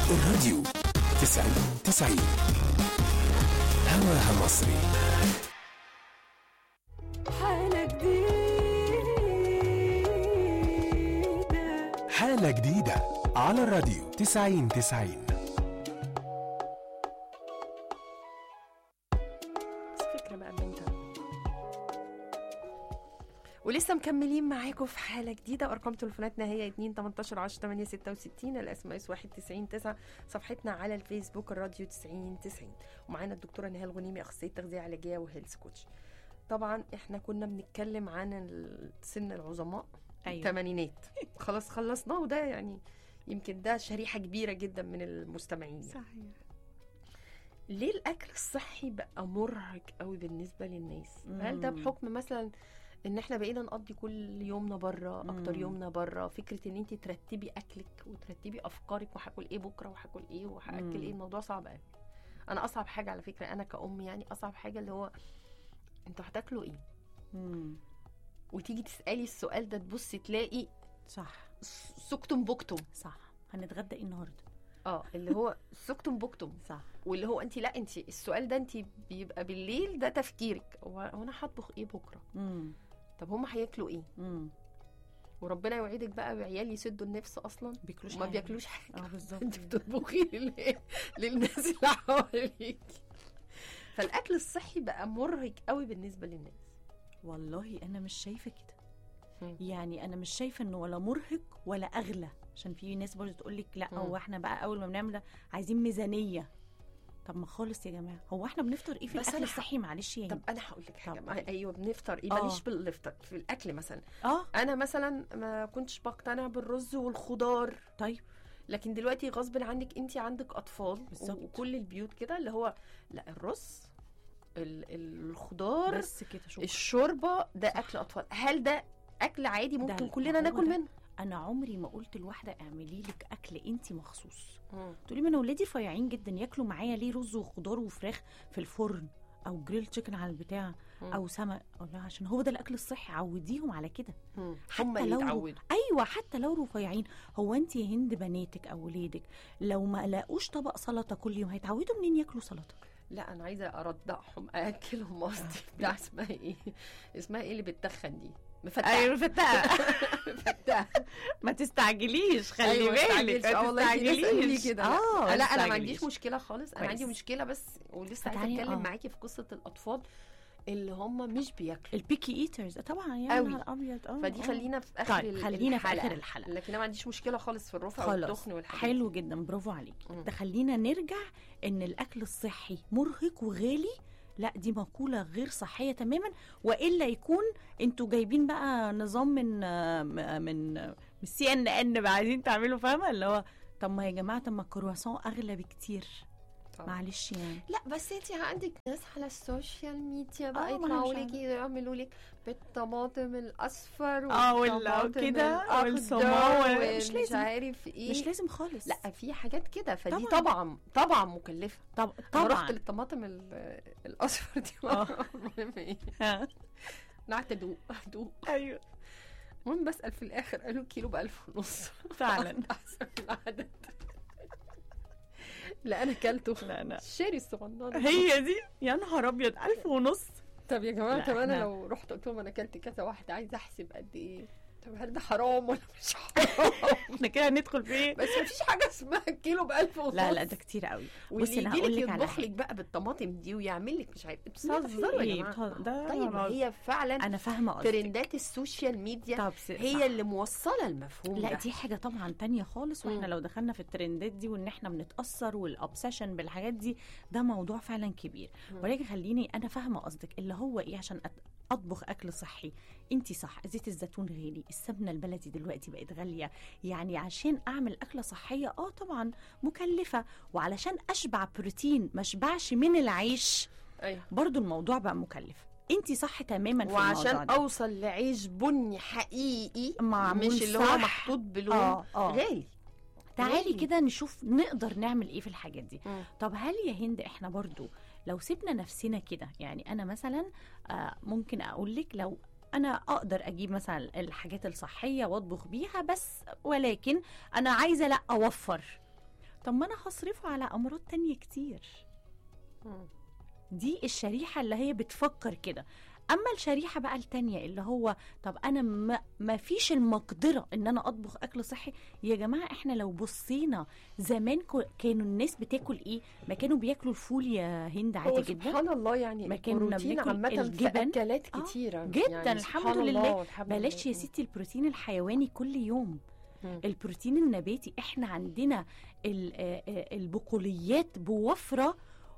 الراديو تسعين تسعين هواها مصري حالة جديدة حالة جديدة على الراديو تسعين تسعين بس فكرة بقى بنت ولسه مكملين معاكم في حالة جديدة وأرقام تليفوناتنا هي 2 18 10 8 66 الاس ام اس 1 90 9 صفحتنا على الفيسبوك الراديو 90 90 ومعانا الدكتورة نهال غنيمي أخصائية تغذية علاجية وهيلث كوتش طبعا احنا كنا بنتكلم عن ال- سن العظماء ايوه الثمانينات خلاص خلصناه وده يعني يمكن ده شريحة كبيرة جدا من المستمعين يعني. صحيح ليه الاكل الصحي بقى مرهق قوي بالنسبه للناس هل ده مم. بحكم مثلا ان احنا بقينا نقضي كل يومنا بره اكتر مم. يومنا بره فكره ان انت ترتبي اكلك وترتبي افكارك وهاكل ايه بكره وهاكل ايه وهاكل مم. ايه الموضوع صعب قوي انا اصعب حاجه على فكره انا كأم يعني اصعب حاجه اللي هو انتوا هتاكلوا ايه مم. وتيجي تسالي السؤال ده تبصي تلاقي صح س- سكتم بكتم صح هنتغدى ايه النهارده اه اللي هو سكتم بكتم صح واللي هو انت لا انت السؤال ده انت بيبقى بالليل ده تفكيرك هو هو انا هطبخ ايه بكره امم طب هم هياكلوا ايه امم وربنا يوعدك بقى بعيال يسدوا النفس اصلا بياكلوش ما حاجة. بياكلوش حاجه اه بالظبط انت بتطبخي لل- للناس اللي حواليك فالاكل الصحي بقى مرهق قوي بالنسبه للناس والله انا مش شايفه كده مم. يعني انا مش شايفه انه ولا مرهق ولا اغلى عشان في ناس برضه تقول لك لا مم. هو احنا بقى اول ما بنعمل ده عايزين ميزانيه طب ما خالص يا جماعه هو احنا بنفطر ايه في بس الاكل أنا ح- الصحي معلش يعني طب انا هقول لك حاجه طب ما- ايوه بنفطر ايه آه. ماليش بالفطر في الاكل مثلا اه انا مثلا ما كنتش بقتنع بالرز والخضار طيب لكن دلوقتي غصب عنك انت عندك اطفال بالظبط. وكل البيوت كده اللي هو لا الرز ال- الخضار بس كده شكرا الشوربه ده اكل اطفال هل ده اكل عادي ممكن ال- كلنا هو ناكل ده. منه انا عمري ما قلت لواحده اعملي لك اكل انت مخصوص تقولي ما انا ولادي رفيعين جدا ياكلوا معايا ليه رز وخضار وفراخ في الفرن او جريل تشيكن على البتاع مم. او سمك اقول لها عشان هو ده الاكل الصحي عوديهم على كده هم حتى اللي لو يتعودوا ايوه حتى لو رفيعين هو انت يا هند بناتك او ولادك لو ما لاقوش طبق سلطه كل يوم هيتعودوا منين ياكلوا سلطه لا انا عايزه ارضعهم اكلهم قصدي بتاع اسمها ايه اسمها ايه اللي بتتخن دي مفتحه فتاة مفتحه ما تستعجليش خلي أيوة، ما بالك تستعجلش. ما اه والله في ناس قالوا لي تستعجليش كده اه لا, لا انا ما تستعجليش. عنديش مشكله خالص انا كويس. عندي مشكله بس ولسه عايزه فتعالي- اتكلم آه. معاكي في قصه الاطفال اللي هم مش بياكلوا البيكي ايترز طبعا يا أوي. نهار ابيض اه فدي آه. خلينا في اخر طيب، ال- خلينا في الحلقة. آخر الحلقة. لكن انا ما عنديش مشكله خالص في الرفع خلاص والتخن والحاجات حلو دي. جدا برافو عليكي مم. ده خلينا نرجع ان الاكل الصحي مرهق وغالي لا دي مقولة غير صحية تماما وإلا يكون انتوا جايبين بقى نظام من من من السي ان ان بقى عايزين تعملوا فاهمة اللي هو طب ما يا جماعة طب ما الكرواسون أغلى بكتير طبعا. معلش يعني لا بس انت عندك ناس على السوشيال ميديا بقى اه، ما يطلعوا أنا مش لك يعملوا لك بالطماطم الاصفر اه، وال- والطماطم كده، الأخضر والصومال. مش ومش لازم. عارف ايه مش لازم خالص لا في حاجات كده فدي طبعا. طبعا طبعا مكلفه طب انا رحت طبعا للطماطم ال- الاصفر دي اه. المهم ايه ها، انا قعدت ادوق ادوق ايوه المهم بسال في الاخر قالوا كيلو ب 1000 ونص فعلا احسن العدد لا انا اكلته لا لا الشاري الصغنن هي دي يا نهار ابيض ألف ونص طب يا جماعه لا، طب انا احنا- لو رحت قلت لهم انا اكلت كذا واحده عايزه احسب قد ايه طب هل ده حرام ولا مش حرام احنا كده هندخل في ايه بس مفيش حاجه اسمها كيلو ب 1000 ونص لا لا ده كتير قوي واللي بصي انا يجي هقول لك لك على يطبخ لك حاجه بقى بالطماطم دي ويعمل لك مش عارف لا، بتهزروا في يا إيه؟ جماعه بتهزر- ده طيب ما هي فعلا انا فاهمه قصدك ترندات السوشيال ميديا طب س- هي صح. اللي موصله المفهوم لا ده. دي حاجة طبعا تانية خالص واحنا مم. لو دخلنا في الترندات دي وان احنا بنتأثر والابسيشن بالحاجات دي ده موضوع فعلا كبير مم. ولكن خليني انا فاهمة قصدك اللي هو ايه عشان أت- اطبخ اكل صحي انت صح زيت الزيتون غالي السمنة البلدي دلوقتي بقت غالية يعني عشان اعمل اكلة صحية اه طبعا مكلفة وعلشان اشبع بروتين ما اشبعش من العيش ايوه برضو الموضوع بقى مكلف انت صح تماما في الموضوع وعشان ده. اوصل لعيش بني حقيقي معمول مش اللي هو صح. محطوط بلون اه اه غالي تعالي غالي. كده نشوف نقدر نعمل ايه في الحاجات دي مم. طب هل يا هند احنا برضو لو سيبنا نفسنا كده يعني انا مثلا آه ممكن اقول لك لو انا اقدر اجيب مثلا الحاجات الصحيه واطبخ بيها بس ولكن انا عايزه لا اوفر طب ما انا هصرفه على امراض تانية كتير مم. دي الشريحة اللي هي بتفكر كده اما الشريحة بقى التانية اللي هو طب انا ما, ما فيش المقدرة ان انا اطبخ اكل صحي يا جماعة احنا لو بصينا زمان كو- كانوا الناس بتاكل ايه ما كانوا بياكلوا الفول يا هند هو عادي جدا سبحان الله يعني ما كنا البروتين بناكل عامة في الجبن. أكلات آه، كتيرة جداً، يعني الحمد سبحان لله. الله، الحمد بلاش يا لله. ستي البروتين الحيواني كل يوم مم. البروتين النباتي احنا عندنا ال- آه، آه، البقوليات بوفره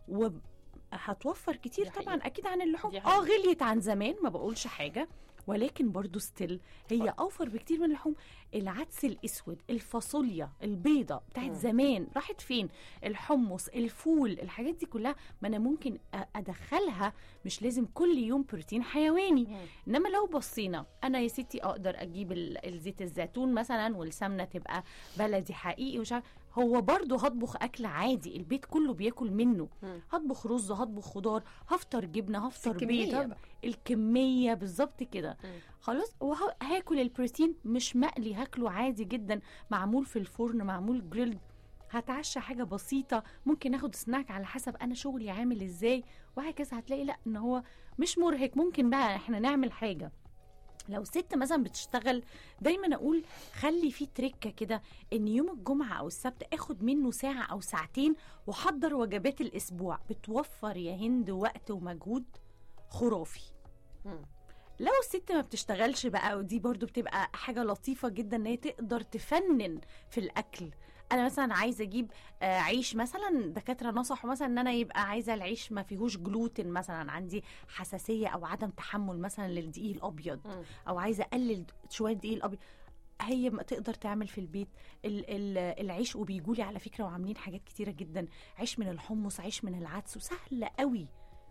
وهتوفر كتير دي حقيقة. طبعا اكيد عن اللحوم دي اه حقيقة. غليت عن زمان ما بقولش حاجه ولكن برضو ستيل هي اوفر بكتير من اللحوم العدس الاسود الفاصوليا البيضه بتاعت مم. زمان راحت فين الحمص الفول الحاجات دي كلها ما انا ممكن أ- ادخلها مش لازم كل يوم بروتين حيواني مم. انما لو بصينا انا يا ستي اقدر اجيب ال- الزيت الزيتون مثلا والسمنه تبقى بلدي حقيقي ومش عارف- هو برضه هطبخ اكل عادي البيت كله بياكل منه مم. هطبخ رز هطبخ خضار هفطر جبنه هفطر الكمية بيض بقى. الكميه بالظبط كده مم. خلاص وهاكل البروتين مش مقلي هاكله عادي جدا معمول في الفرن معمول جريلد هتعشى حاجه بسيطه ممكن اخد سناك على حسب انا شغلي عامل ازاي وهكذا هتلاقي لا ان هو مش مرهق ممكن بقى احنا نعمل حاجه لو ست مثلا بتشتغل دايما اقول خلي فيه تركه كده ان يوم الجمعه او السبت اخد منه ساعه او ساعتين وحضر وجبات الاسبوع بتوفر يا هند وقت ومجهود خرافي مم. لو الست ما بتشتغلش بقى ودي برضو بتبقى حاجة لطيفة جدا ان هي تقدر تفنن في الاكل انا مثلا عايزه اجيب آه، عيش مثلا دكاتره نصحوا مثلا ان انا يبقى عايزه العيش ما فيهوش جلوتين مثلا عندي حساسيه او عدم تحمل مثلا للدقيق الابيض مم. او عايزه اقلل شويه الدقيق الابيض هي ما تقدر تعمل في البيت ال- ال- العيش وبيجولي على فكره وعاملين حاجات كتيره جدا عيش من الحمص عيش من العدس وسهله قوي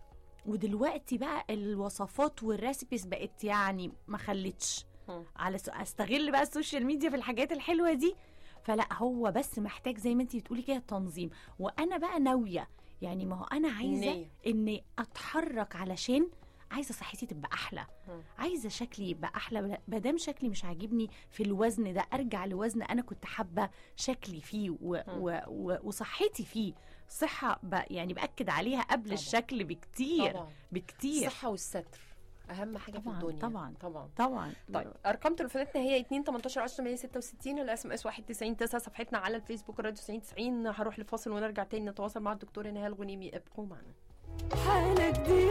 ودلوقتي بقى الوصفات والريسبيز بقت يعني ما خلتش مم. على سو... استغل بقى السوشيال ميديا في الحاجات الحلوه دي فلا هو بس محتاج زي ما انت بتقولي كده تنظيم وانا بقى ناويه يعني ما هو انا عايزه نية. اني اتحرك علشان عايزه صحتي تبقى احلى مم. عايزه شكلي يبقى احلى ما دام شكلي مش عاجبني في الوزن ده ارجع لوزن انا كنت حابه شكلي فيه و... و... و... وصحتي فيه صحه ب... يعني باكد عليها قبل طبعا. الشكل بكتير طبعا بكتير الصحة والستر أهم حاجة طبعاً، في الدنيا طبعاً. طبعا طبعا طيب ارقام تليفوناتنا هي 2 18 10 166 الاس ام اس 91 9 صفحتنا على الفيسبوك الراديو 90 90 هروح لفاصل ونرجع تاني نتواصل مع الدكتوره نهال غنيمي ابقوا معنا حالة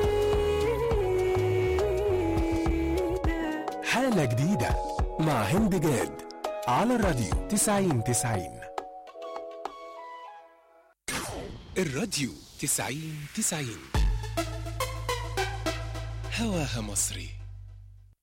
جديدة حالة جديدة مع هند جاد على الراديو 90 90 الراديو 90 90 هواها مصري